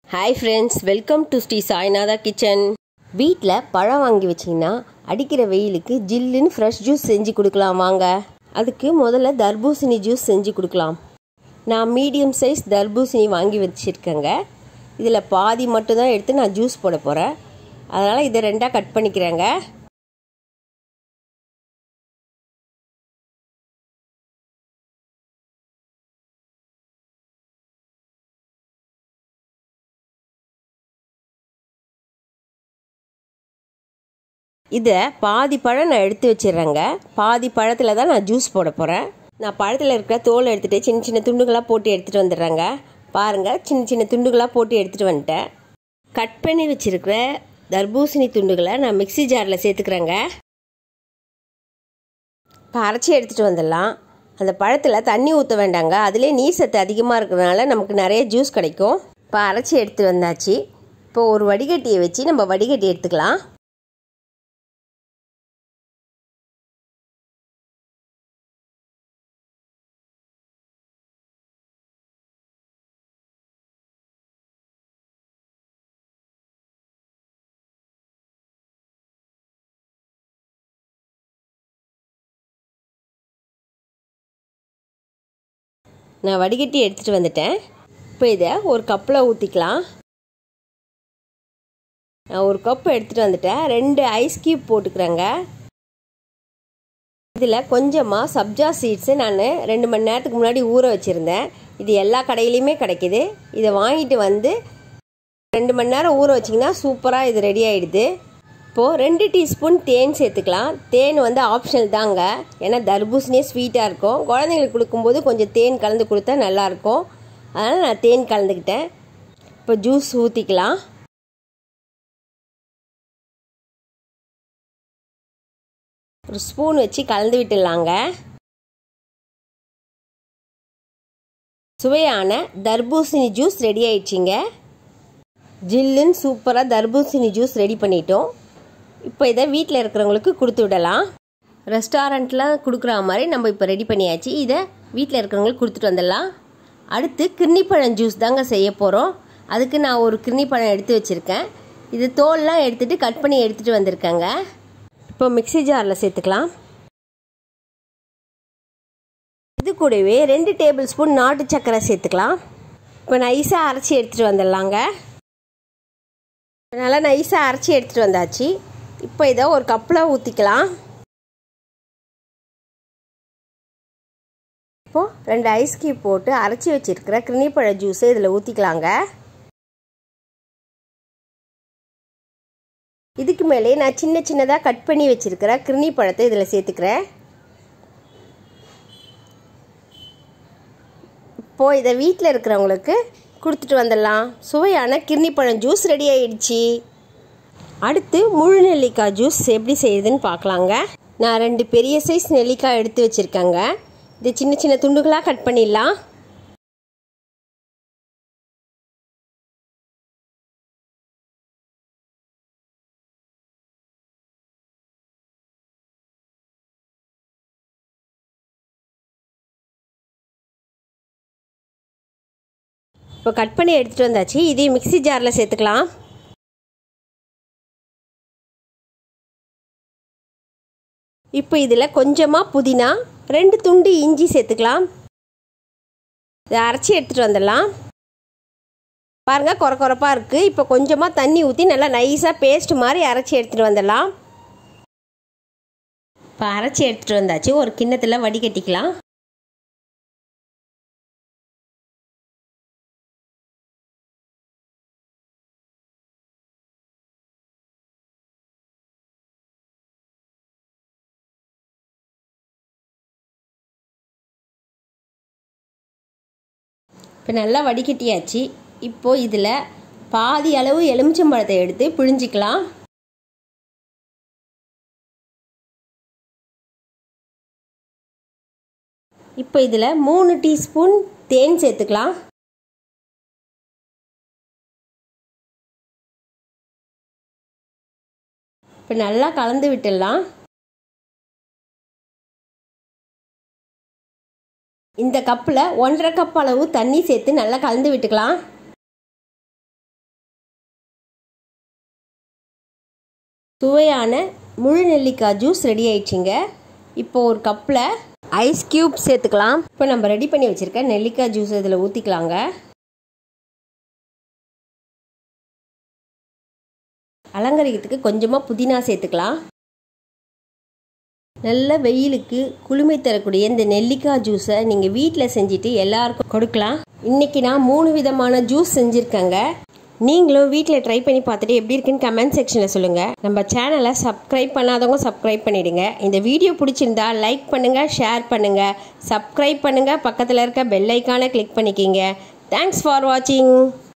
hi friends welcome to Sri Sainatha kitchen வீட்டில் பழம் வாங்கி வச்சிங்கன்னா அடிக்கிற வெயிலுக்கு ஜில்லுன்னு ஃப்ரெஷ் ஜூஸ் செஞ்சு கொடுக்கலாம் வாங்க அதுக்கு முதல்ல தர்பூசணி ஜூஸ் செஞ்சு கொடுக்கலாம் நான் மீடியம் சைஸ் தர்பூசணி வாங்கி வச்சுருக்கேங்க இதில் பாதி மட்டும்தான் எடுத்து நான் ஜூஸ் போட போகிறேன் அதனால் இதை ரெண்டாக கட் பண்ணிக்கிறேங்க இதை பாதி பழம் நான் எடுத்து வச்சிடுறேங்க பாதி பழத்தில் தான் நான் ஜூஸ் போட போகிறேன் நான் பழத்தில் இருக்கிற தோல் எடுத்துகிட்டு சின்ன சின்ன துண்டுகளாக போட்டு எடுத்துகிட்டு வந்துடுறேங்க பாருங்கள் சின்ன சின்ன துண்டுகளாக போட்டு எடுத்துகிட்டு வந்துட்டேன் கட் பண்ணி வச்சுருக்கிற தர்பூசணி துண்டுகளை நான் மிக்சி ஜாரில் சேர்த்துக்கிறேங்க இப்போ அரைச்சி எடுத்துகிட்டு வந்துடலாம் அந்த பழத்தில் தண்ணி ஊற்ற வேண்டாங்க அதிலே நீர் சத்து அதிகமாக இருக்கிறதுனால நமக்கு நிறைய ஜூஸ் கிடைக்கும் இப்போ அரைச்சி எடுத்துகிட்டு வந்தாச்சு இப்போ ஒரு வடிகட்டியை வச்சு நம்ம வடிகட்டி எடுத்துக்கலாம் நான் வடிகட்டி எடுத்துகிட்டு வந்துட்டேன் இப்போ இதை ஒரு கப்பில் ஊற்றிக்கலாம் நான் ஒரு கப் எடுத்துகிட்டு வந்துட்டேன் ரெண்டு ஐஸ் கியூப் போட்டுக்கிறேங்க இதில் கொஞ்சமாக சப்ஜா சீட்ஸு நான் ரெண்டு மணி நேரத்துக்கு முன்னாடி ஊற வச்சுருந்தேன் இது எல்லா கடையிலையுமே கிடைக்கிது இதை வாங்கிட்டு வந்து ரெண்டு மணி நேரம் ஊற வச்சிங்கன்னா சூப்பராக இது ரெடி ஆகிடுது இப்போது ரெண்டு டீஸ்பூன் தேன் சேர்த்துக்கலாம் தேன் வந்து ஆப்ஷனல் தாங்க ஏன்னா தர்பூசணியே ஸ்வீட்டாக இருக்கும் குழந்தைங்களுக்கு கொடுக்கும்போது கொஞ்சம் தேன் கலந்து கொடுத்தா நல்லாயிருக்கும் அதனால் நான் தேன் கலந்துக்கிட்டேன் இப்போ ஜூஸ் ஊற்றிக்கலாம் ஒரு ஸ்பூன் வச்சு கலந்து விட்டுடலாங்க சுவையான தர்பூசணி ஜூஸ் ரெடி ஆயிடுச்சிங்க ஜில்லுன்னு சூப்பராக தர்பூசணி ஜூஸ் ரெடி பண்ணிட்டோம் இப்போ இதை வீட்டில் இருக்கிறவங்களுக்கு கொடுத்து விடலாம் ரெஸ்டாரண்ட்டில் கொடுக்குற மாதிரி நம்ம இப்போ ரெடி பண்ணியாச்சு இதை வீட்டில் இருக்கிறவங்களுக்கு கொடுத்துட்டு வந்துடலாம் அடுத்து கிர்னிப்பழம் ஜூஸ் தாங்க செய்ய போகிறோம் அதுக்கு நான் ஒரு கிர்னிப்பழம் எடுத்து வச்சுருக்கேன் இது தோல்லாம் எடுத்துகிட்டு கட் பண்ணி எடுத்துகிட்டு வந்திருக்கேங்க இப்போ மிக்சி ஜாரில் சேர்த்துக்கலாம் இது கூடவே ரெண்டு டேபிள் ஸ்பூன் நாட்டு சர்க்கரை சேர்த்துக்கலாம் இப்போ நைஸாக அரைச்சி எடுத்துகிட்டு வந்துடலாங்க நல்லா நைஸாக அரைச்சி எடுத்துகிட்டு வந்தாச்சு இப்போ இதை ஒரு கப்பில் ஊற்றிக்கலாம் இப்போது ரெண்டு ஐஸ் கியூப் போட்டு அரைச்சி வச்சுருக்கிற கிருணிப்பழ ஜூஸை இதில் ஊற்றிக்கலாங்க இதுக்கு மேலே நான் சின்ன சின்னதாக கட் பண்ணி வச்சுருக்கிற கிருணி பழத்தை இதில் சேர்த்துக்கிறேன் இப்போது இதை வீட்டில் இருக்கிறவங்களுக்கு கொடுத்துட்டு வந்துடலாம் சுவையான கிர்னிப்பழம் ஜூஸ் ரெடி ஆயிடுச்சு அடுத்து முழு நெல்லிக்காய் ஜூஸ் எப்படி செய்யுதுன்னு பார்க்கலாங்க நான் ரெண்டு பெரிய சைஸ் நெல்லிக்காய் எடுத்து வச்சுருக்கேங்க இது சின்ன சின்ன துண்டுகளாக கட் பண்ணிடலாம் இப்போ கட் பண்ணி எடுத்துகிட்டு வந்தாச்சு இதையும் மிக்சி ஜாரில் சேர்த்துக்கலாம் இப்போ இதில் கொஞ்சமாக புதினா ரெண்டு துண்டு இஞ்சி சேர்த்துக்கலாம் இதை அரைச்சி எடுத்துகிட்டு வந்துடலாம் பாருங்கள் குறை குறைப்பாக இருக்குது இப்போ கொஞ்சமாக தண்ணி ஊற்றி நல்லா நைஸாக பேஸ்ட் மாதிரி அரைச்சி எடுத்துகிட்டு வந்துடலாம் இப்போ அரைச்சி எடுத்துகிட்டு வந்தாச்சு ஒரு கிண்ணத்தில் வடிகட்டிக்கலாம் இப்போ நல்லா வடிகட்டியாச்சு இப்போது இதில் பாதி அளவு எலுமிச்சம்பழத்தை எடுத்து பிழிஞ்சிக்கலாம் இப்போ இதில் மூணு டீஸ்பூன் தேன் சேர்த்துக்கலாம் இப்போ நல்லா கலந்து விட்டுடலாம் இந்த கப்பில் ஒன்றரை கப் அளவு தண்ணி சேர்த்து நல்லா கலந்து விட்டுக்கலாம் சுவையான முழு நெல்லிக்காய் ஜூஸ் ரெடி ஆயிடுச்சுங்க இப்போ ஒரு கப்பில் ஐஸ் க்யூப் சேர்த்துக்கலாம் இப்போ நம்ம ரெடி பண்ணி வச்சுருக்க நெல்லிக்காய் ஜூஸ் இதில் ஊற்றிக்கலாங்க அலங்கரிக்கிறதுக்கு கொஞ்சமாக புதினா சேர்த்துக்கலாம் நல்ல வெயிலுக்கு குளுமை தரக்கூடிய இந்த நெல்லிக்காய் ஜூஸை நீங்கள் வீட்டில் செஞ்சுட்டு எல்லாருக்கும் கொடுக்கலாம் இன்றைக்கி நான் மூணு விதமான ஜூஸ் செஞ்சுருக்கேங்க நீங்களும் வீட்டில் ட்ரை பண்ணி பார்த்துட்டு எப்படி இருக்குன்னு கமெண்ட் செக்ஷனில் சொல்லுங்கள் நம்ம சேனலை சப்ஸ்கிரைப் பண்ணாதவங்க சப்ஸ்கிரைப் பண்ணிவிடுங்க இந்த வீடியோ பிடிச்சிருந்தா லைக் பண்ணுங்கள் ஷேர் பண்ணுங்கள் சப்ஸ்கிரைப் பண்ணுங்கள் பக்கத்தில் இருக்க பெல் ஐக்கானை கிளிக் பண்ணிக்கிங்க தேங்க்ஸ் ஃபார் வாட்சிங்